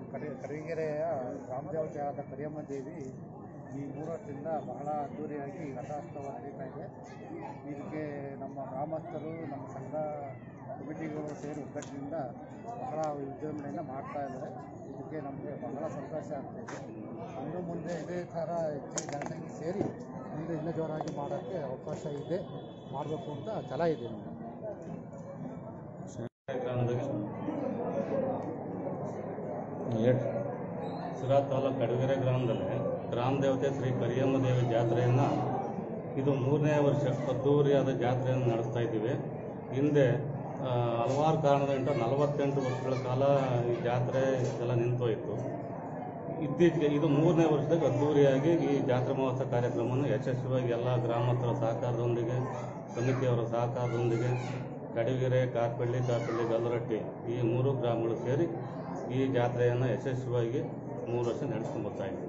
ಕರಿ ಕರಿಗೆರೆಯ ಗ್ರಾಮದೇವತೆಯಾದ ಕರಿಯಮ್ಮ ದೇವಿ ಈ ಮೂರು ವರ್ಷದಿಂದ ಬಹಳ ಅದ್ದೂರಿಯಾಗಿ ರಥೋತ್ಸವ ನಡೀತಾ ಇದೆ ಇದಕ್ಕೆ ನಮ್ಮ ಗ್ರಾಮಸ್ಥರು ನಮ್ಮ ಸಂಘ ಕಮಿಟಿಗಳು ಸೇರಿ ಒಗ್ಗಟ್ಟಿನಿಂದ ಬಹಳ ವಿಜೃಂಭಣೆಯಿಂದ ಮಾಡ್ತಾ ಇದ್ದಾರೆ ಇದಕ್ಕೆ ನಮಗೆ ಬಹಳ ಸಂತೋಷ ಆಗ್ತಾಯಿದೆ ಇನ್ನು ಮುಂದೆ ಇದೇ ಥರ ಹೆಚ್ಚಿನ ಜನಸಂಖ್ಯೆ ಸೇರಿ ಮುಂದೆ ಇನ್ನೂ ಜೋರಾಗಿ ಮಾಡೋಕ್ಕೆ ಅವಕಾಶ ಇದೆ ಮಾಡಬೇಕು ಅಂತ ಛಲ ಇದೆ ನಮಗೆ ಗ್ರಾಮದಾಗ ಸಿರಾ ತಾಲೂಕು ಕಡಗೆರೆ ಗ್ರಾಮದಲ್ಲಿ ಗ್ರಾಮ ದೇವತೆ ಶ್ರೀ ಕರಿಯಮ್ಮ ದೇವಿ ಜಾತ್ರೆಯನ್ನು ಇದು ಮೂರನೇ ವರ್ಷ ಅದ್ದೂರಿಯಾದ ಜಾತ್ರೆಯನ್ನು ನಡೆಸ್ತಾ ಇದ್ದೀವಿ ಹಿಂದೆ ಆ, ಹಲವಾರು ಕಾರಣದಿಂದ ನಲವತ್ತೆಂಟು ವರ್ಷಗಳ ಕಾಲ ಈ ಜಾತ್ರೆ ಎಲ್ಲ ನಿಂತೋಯಿತು ಇತ್ತೀಚೆಗೆ ಇದು ಮೂರನೇ ವರ್ಷದಾಗ ಅದ್ದೂರಿಯಾಗಿ ಈ ಜಾತ್ರಾ ಮಹೋತ್ಸವ ಕಾರ್ಯಕ್ರಮವನ್ನು ಯಶಸ್ವಿಯಾಗಿ ಎಲ್ಲ ಗ್ರಾಮಸ್ಥರ ಸಹಕಾರದೊಂದಿಗೆ ಸಮಿತಿಯವರ ಸಹಕಾರದೊಂದಿಗೆ ಕಡಿಗೆರೆ ಕಾರ್ಪಳ್ಳಿ ಕಾರ್ಪಳ್ಳಿ ಗಲ್ಲರಟ್ಟಿ ಈ ಮೂರು ಗ್ರಾಮಗಳು ಸೇರಿ ಈ ಜಾತ್ರೆಯನ್ನು ಯಶಸ್ವಿಯಾಗಿ ಮೂರು ವರ್ಷ ನಡೆಸ್ಕೊಂಡು ಬರ್ತಾ ಇದ್ದೀವಿ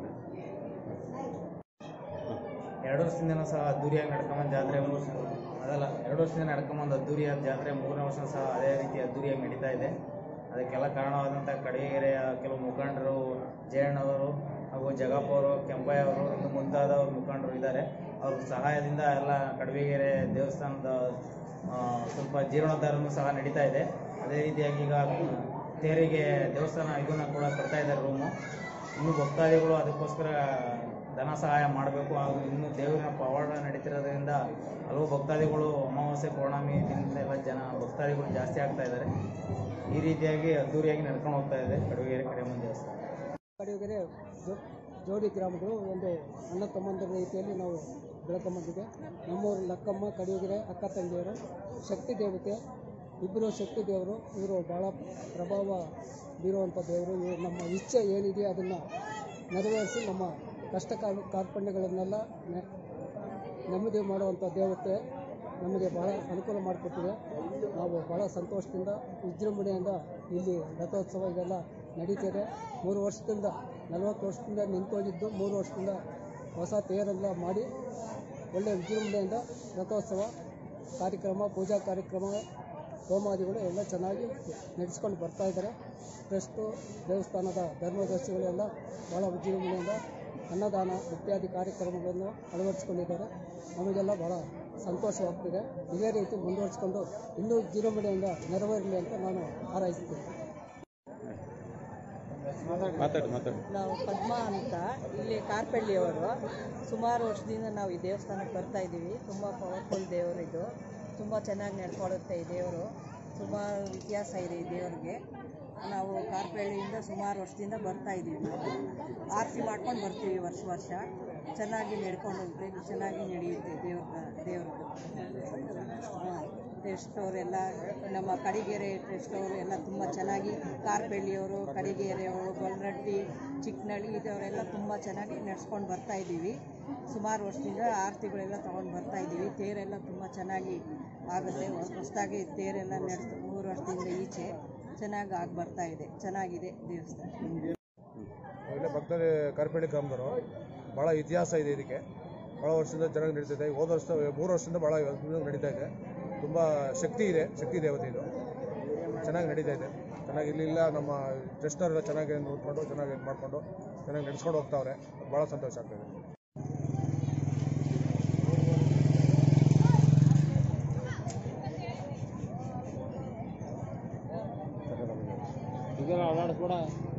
ಎರಡು ವರ್ಷದಿಂದ ಸಹ ಅದ್ದೂರಿಯಾಗಿ ನಡ್ಕೊಂಬಂದು ಜಾತ್ರೆ ಮೂರು ಅದಲ್ಲ ಎರಡು ವರ್ಷದಿಂದ ನಡ್ಕೊಂಬಂದು ಅದ್ದೂರಿಯಾದ ಜಾತ್ರೆ ಮೂರನೇ ವರ್ಷ ಸಹ ಅದೇ ರೀತಿ ಅದ್ದೂರಿಯಾಗಿ ನಡೀತಾ ಇದೆ ಅದಕ್ಕೆಲ್ಲ ಕಾರಣವಾದಂಥ ಕಡಗೆರೆಯ ಕೆಲವು ಮುಖಂಡರು ಜಯಣ್ಣವರು ಹಾಗೂ ಜಗಪ್ಪ ಅವರು ಕೆಂಪಯ್ಯ ಅವರು ಮತ್ತು ಮುಂತಾದ ಮುಖಂಡರು ಇದ್ದಾರೆ ಅವ್ರ ಸಹಾಯದಿಂದ ಎಲ್ಲ ಕಡವೆಗೆರೆ ದೇವಸ್ಥಾನದ ಆ, ಸ್ವಲ್ಪ ಜೀರ್ಣೋದ್ಧಾರನೂ ಸಹ ನಡೀತಾ ಇದೆ ಅದೇ ರೀತಿಯಾಗಿ ಈಗ ತೇರಿಗೆ ದೇವಸ್ಥಾನ ಇದನ್ನು ಕೂಡ ಕೊಡ್ತಾ ಇದ್ದಾರೆ ರೂಮು ಇನ್ನು ಭಕ್ತಾದಿಗಳು ಅದಕ್ಕೋಸ್ಕರ ಧನ ಸಹಾಯ ಮಾಡಬೇಕು ಹಾಗೂ ಇನ್ನು ದೇವರಿನ ಪವಾಡ ನಡೀತಿರೋದ್ರಿಂದ ಹಲವು ಭಕ್ತಾದಿಗಳು ಅಮಾವಾಸ್ಯೆ ಪೌರ್ಣಮಿ ದಿನದಿಂದ ಎಲ್ಲ ಜನ ಭಕ್ತಾದಿಗಳು ಜಾಸ್ತಿ ಆಗ್ತಾ ಇದ್ದಾರೆ ಈ ರೀತಿಯಾಗಿ ಅದ್ದೂರಿಯಾಗಿ ನಡ್ಕೊಂಡು ಹೋಗ್ತಾ ಇದೆ ಕಡುಗೆರೆ ಕರಿಯಮ್ಮನ ದೇವಸ್ಥಾನ ಕಡಿಗೆರೆ ಜೋ- ಜೋಡಿ ಗ್ರಾಮಗಳು ಒಂದು ಅಣ್ಣ ತಮ್ಮಂದಿರ ರೀತಿಯಲ್ಲಿ ನಾವು ಬೆಳ್ಕೊಂಬಂದಿದೆ ನಮ್ಮೂರು ಲಕ್ಕಮ್ಮ ಕಡಿಗೆರೆ ಅಕ್ಕ ತಂಗಿಯರು ಶಕ್ತಿ ದೇವತೆ ಇಬ್ಬರು ಶಕ್ತಿ ದೇವರು ಇವರು ಭಾಳ ಪ್ರಭಾವ ಬೀರುವಂಥ ದೇವರು ಇವರು ನಮ್ಮ ಇಚ್ಛೆ ಏನಿದೆ ಅದನ್ನು ನೆರವೇರಿಸಿ ನಮ್ಮ ಕಷ್ಟ ಕಾರ್ ಕಾರ್ಪಣ್ಯಗಳನ್ನೆಲ್ಲ ನೆ- ನೆಮ್ಮದಿ ಮಾಡುವಂಥ ದೇವತೆ ನಮಗೆ ಬಹಳ ಅನುಕೂಲ ಮಾಡಿಕೊಟ್ಟಿದೆ ನಾವು ಬಹಳ ಸಂತೋಷದಿಂದ ವಿಜೃಂಭಣೆಯಿಂದ ಇಲ್ಲಿ ರಥೋತ್ಸವ ಇದೆಲ್ಲ ನಡೀತಿದೆ ಮೂರು ವರ್ಷದಿಂದ ನಲವತ್ತು ವರ್ಷದಿಂದ ನಿಂತೋಗಿದ್ದು ಮೂರು ವರ್ಷದಿಂದ ಹೊಸ ತೇರೆಲ್ಲ ಮಾಡಿ ಒಳ್ಳೆಯ ವಿಜೃಂಭಣೆಯಿಂದ ರಥೋತ್ಸವ ಕಾರ್ಯಕ್ರಮ ಪೂಜಾ ಕಾರ್ಯಕ್ರಮ ಹೋಮಾದಿಗಳು ಎಲ್ಲ ಚೆನ್ನಾಗಿ ನಡೆಸ್ಕೊಂಡು ಬರ್ತಾ ಇದ್ದಾರೆ ಟ್ರಸ್ಟು ದೇವಸ್ಥಾನದ ಧರ್ಮದರ್ಶಿಗಳೆಲ್ಲ ಭಾಳ ವಿಜೃಂಭಣೆಯಿಂದ ಅನ್ನದಾನ ಇತ್ಯಾದಿ ಕಾರ್ಯಕ್ರಮಗಳನ್ನು ಅಳವಡಿಸ್ಕೊಂಡಿದ್ದಾರೆ ನಮಗೆಲ್ಲ ಭಾಳ ಸಂತೋಷವಾಗ್ತಿದೆ ಇದೇ ರೀತಿ ಮುಂದುವರಿಸ್ಕೊಂಡು ಇನ್ನೂ ವಿಜೃಂಭಣೆಯಿಂದ ನೆರವೇರಲಿ ಅಂತ ನಾನು ಹಾರೈಸ್ತೀನಿ ನಾವು ಪದ್ಮ ಅಂತ ಇಲ್ಲಿ ಕಾರ್ಪಳ್ಳಿಯವರು ಸುಮಾರು ವರ್ಷದಿಂದ ನಾವು ಈ ದೇವಸ್ಥಾನಕ್ಕೆ ಬರ್ತಾ ಇದ್ದೀವಿ ತುಂಬ ಪವರ್ಫುಲ್ ದೇವರು ಇದು ತುಂಬ ಚೆನ್ನಾಗಿ ನಡ್ಕೊಳ್ಳುತ್ತೆ ಈ ದೇವರು ಸುಮಾರು ಇತಿಹಾಸ ಇದೆ ಈ ದೇವರಿಗೆ ನಾವು ಕಾರ್ಪಳ್ಳಿಯಿಂದ ಸುಮಾರು ವರ್ಷದಿಂದ ಬರ್ತಾ ಇದ್ದೀವಿ ನಾವು ಆರತಿ ಮಾಡ್ಕೊಂಡು ಬರ್ತೀವಿ ವರ್ಷ ವರ್ಷ ಚೆನ್ನಾಗಿ ನಡ್ಕೊಂಡು ಹೋಗುತ್ತೆ ಚೆನ್ನಾಗಿ ನಡೆಯುತ್ತೆ ದೇವ್ರ ದೇವ್ರದ್ದು ಹಾಂ ಟ್ರಸ್ಟ್ ಅವರೆಲ್ಲ ನಮ್ಮ ಕಡಿಗೆರೆ ಟ್ರಸ್ಟ್ ಅವರು ಎಲ್ಲ ತುಂಬ ಚೆನ್ನಾಗಿ ಕಾರ್ಪಳ್ಳಿಯವರು ಕಡಿಗೆರೆಯವರು ಗೊಲ್ರಟ್ಟಿ ಚಿಕ್ಕನಳ್ಳಿ ಇದವರೆಲ್ಲ ತುಂಬ ಚೆನ್ನಾಗಿ ನಡೆಸ್ಕೊಂಡು ಬರ್ತಾ ಇದ್ದೀವಿ ಸುಮಾರು ವರ್ಷದಿಂದ ಆರತಿಗಳೆಲ್ಲ ತೊಗೊಂಡು ಬರ್ತಾ ಇದ್ದೀವಿ ತೇರೆಲ್ಲ ತುಂಬ ಚೆನ್ನಾಗಿ ಆಗುತ್ತೆ ಹೊಸದಾಗಿ ತೇರೆಲ್ಲ ನಡೆದು ಮೂರು ವರ್ಷದಿಂದ ಈಚೆ ಚೆನ್ನಾಗಿ ಆಗಿ ಬರ್ತಾ ಇದೆ ಚೆನ್ನಾಗಿದೆ ದೇವಸ್ಥಾನ ಇಲ್ಲೇ ಪಕ್ಕದಲ್ಲಿ ಕಾರ್ಪೇಳಿ ಗ್ರಾಮದವರು ಭಾಳ ಇತಿಹಾಸ ಇದೆ ಇದಕ್ಕೆ ಭಾಳ ವರ್ಷದಿಂದ ಚೆನ್ನಾಗಿ ನಡೀತಿದೆ ಹೋದ ವರ್ಷ ಮೂರು ವರ್ಷದಿಂದ ಭಾಳ ವರ್ಷದಿಂದ ನಡೀತಾ ಇದೆ ತುಂಬ ಶಕ್ತಿ ಇದೆ ಶಕ್ತಿ ದೇವತೆ ಇದು ಚೆನ್ನಾಗಿ ನಡೀತಾ ಇದೆ ಚೆನ್ನಾಗಿ ಇಲ್ಲಿಲ್ಲ ನಮ್ಮ ಟ್ರಸ್ಟ್ನವರೆಲ್ಲ ಚೆನ್ನಾಗಿ ನೋಡ್ಕೊಂಡು ಚೆನ್ನಾಗಿ ಇದು ಮಾಡಿಕೊಂಡು ಚೆನ್ನಾಗಿ ನಡೆಸ್ಕೊಂಡು ಹೋಗ್ತಾವ್ರೆ ಭಾಳ ಸಂತೋಷ ಆಗ್ತಾಯಿದೆ ಇದೆಲ್ಲ ಅಳಾಡಿಸ್ಬೇಡ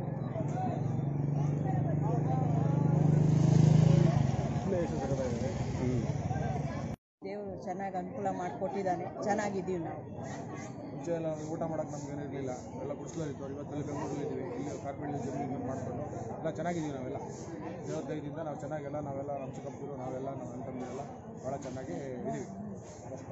ದೇವರು ಚೆನ್ನಾಗಿ ಅನುಕೂಲ ಮಾಡಿಕೊಟ್ಟಿದ್ದಾನೆ ಚೆನ್ನಾಗಿದ್ದೀವಿ ನಾವು ಮುಂಚೆ ಎಲ್ಲ ಊಟ ಮಾಡೋಕೆ ನಮ್ಗೆ ಏನೂ ಇರಲಿಲ್ಲ ಎಲ್ಲ ಗುಡಿಸ್ಲಲ್ಲಿತ್ತು ಇವತ್ತೆಲ್ಲ ಬೆಂಗಳೂರಲ್ಲಿ ಇದ್ದೀವಿ ಇಲ್ಲಿ ಕಾರ್ಪೇಳಿ ಜಮೀನು ಮಾಡ್ಕೊಂಡು ಎಲ್ಲ ಚೆನ್ನಾಗಿದ್ದೀವಿ ನಾವೆಲ್ಲ ದೇವ್ರ ದಯದಿಂದ ನಾವು ಚೆನ್ನಾಗೆಲ್ಲ ನಾವೆಲ್ಲ ನಮ್ಮ ಚಿಕ್ಕಪ್ಪರು ನಾವೆಲ್ಲ ನಮ್ಮ ಅಣ್ಣ ತಮ್ಮದಿರೆಲ್ಲ ಭಾಳ ಚೆನ್ನಾಗಿ ಇದ್ದೀವಿ